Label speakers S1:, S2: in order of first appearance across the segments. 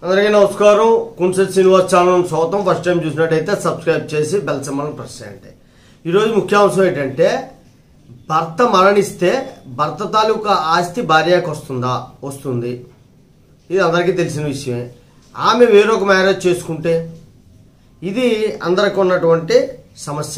S1: అందరికీ నమస్కారం కుంసెట్ శ్రీనివాస్ ఛానల్ స్వాగతం ఫస్ట్ టైం చూసినట్టయితే సబ్స్క్రైబ్ చేసి బెల్ సింబల్ ప్రెస్ చేయండి ఈరోజు ముఖ్యాంశం ఏంటంటే భర్త మరణిస్తే భర్త తాలూకా ఆస్తి భార్యకు వస్తుందా వస్తుంది ఇది అందరికీ తెలిసిన విషయమే ఆమె వేరొక మ్యారేజ్ చేసుకుంటే ఇది అందరికి ఉన్నటువంటి సమస్య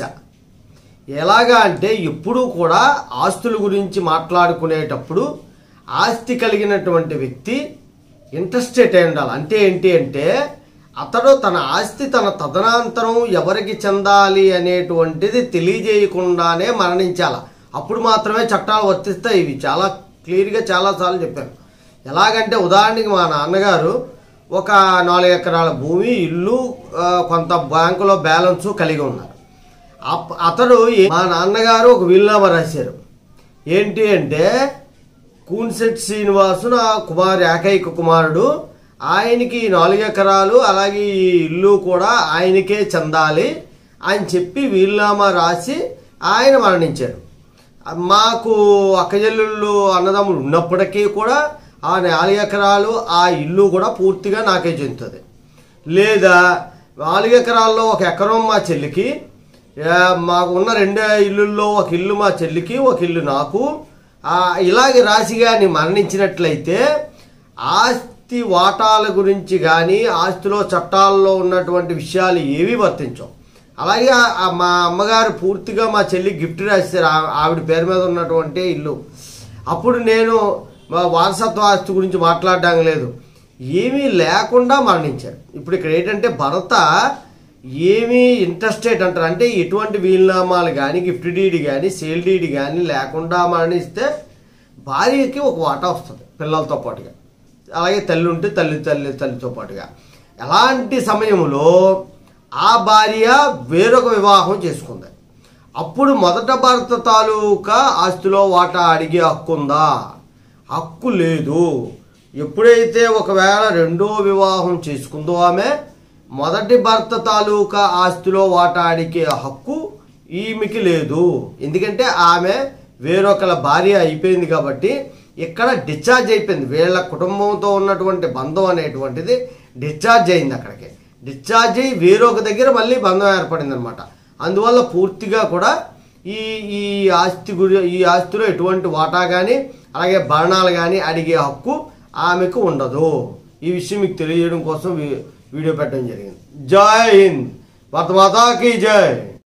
S1: ఎలాగా అంటే ఎప్పుడూ కూడా ఆస్తుల గురించి మాట్లాడుకునేటప్పుడు ఆస్తి కలిగినటువంటి వ్యక్తి ఇంట్రెస్టెడ్ అయి ఉండాలి అంటే ఏంటి అంటే అతడు తన ఆస్తి తన తదనంతరం ఎవరికి చెందాలి అనేటువంటిది తెలియజేయకుండానే మరణించాలి అప్పుడు మాత్రమే చట్టాలు వర్తిస్తాయి ఇవి చాలా క్లియర్గా చాలాసార్లు చెప్పాను ఎలాగంటే ఉదాహరణకి మా నాన్నగారు ఒక నాలుగు ఎకరాల భూమి ఇల్లు ఆ, కొంత బ్యాంకులో బ్యాలెన్స్ కలిగి ఉన్నారు అప్- అతడు ఏ- మా నాన్నగారు ఒక వీలునామా రాశారు ఏంటి అంటే కూన్సెట్ శ్రీనివాసు నా కుమారు ఏకైక కుమారుడు ఆయనకి ఈ నాలుగు ఎకరాలు అలాగే ఈ ఇల్లు కూడా ఆయనకే చెందాలి అని చెప్పి వీలునామా రాసి ఆయన మరణించారు మాకు అక్కజల్లుళ్ళు అన్నదమ్ములు ఉన్నప్పటికీ కూడా ఆ నాలుగు ఎకరాలు ఆ ఇల్లు కూడా పూర్తిగా నాకే చెందుతుంది లేదా నాలుగు ఎకరాల్లో ఒక ఎకరం మా చెల్లికి ఆ, మాకు ఉన్న రెండు ఇల్లుల్లో ఒక ఇల్లు మా చెల్లికి ఒక ఇల్లు నాకు ఆ, ఇలాగే రాసి కానీ మరణించినట్లయితే ఆస్తి వాటాల గురించి కానీ ఆస్తిలో చట్టాల్లో ఉన్నటువంటి విషయాలు ఏవి వర్తించవు అలాగే ఆ- ఆ మా అమ్మగారు పూర్తిగా మా చెల్లి గిఫ్ట్ రాశారు ఆ- ఆవిడ పేరు మీద ఉన్నటువంటి ఇల్లు అప్పుడు నేను మా వారసత్వ ఆస్తి గురించి మాట్లాడడం లేదు ఏమీ లేకుండా మరణించారు ఇప్పుడు ఇక్కడ ఏంటంటే భర్త ఏమీ ఇంట్రెస్టెడ్ అంటారు అంటే ఎటువంటి వీలునామాలు కానీ గిఫ్ట్ డీడ్ కానీ సేల్ డీడ్ కానీ లేకుండా మరణిస్తే భార్యకి ఒక వాటా వస్తుంది పిల్లలతో పాటుగా అలాగే తల్లి ఉంటే తల్లి తల్లి తల్లితో పాటుగా ఎలాంటి సమయంలో ఆ భార్య వేరొక వివాహం చేసుకుంది అప్పుడు మొదట భర్త తాలూకా ఆస్తిలో వాటా అడిగే హక్కు ఉందా హక్కు లేదు ఎప్పుడైతే ఒకవేళ రెండో వివాహం చేసుకుందో ఆమె మొదటి భర్త తాలూకా ఆస్తిలో వాటా అడిగే హక్కు ఈమెకి లేదు ఎందుకంటే ఆమె వేరొకల భార్య అయిపోయింది కాబట్టి ఇక్కడ డిశ్చార్జ్ అయిపోయింది వీళ్ళ కుటుంబంతో ఉన్నటువంటి బంధం అనేటువంటిది డిశ్చార్జ్ అయింది అక్కడికి డిశ్చార్జ్ అయ్యి వేరొక దగ్గర మళ్ళీ బంధం ఏర్పడింది అనమాట అందువల్ల పూర్తిగా కూడా ఈ ఈ ఆస్తి గురి ఈ ఆస్తిలో ఎటువంటి వాటా కానీ అలాగే భరణాలు కానీ అడిగే హక్కు ఆమెకు ఉండదు ఈ విషయం మీకు తెలియజేయడం కోసం వీ- వీడియో పెట్టడం జరిగింది జై హింద్ భరత మాతాకి జై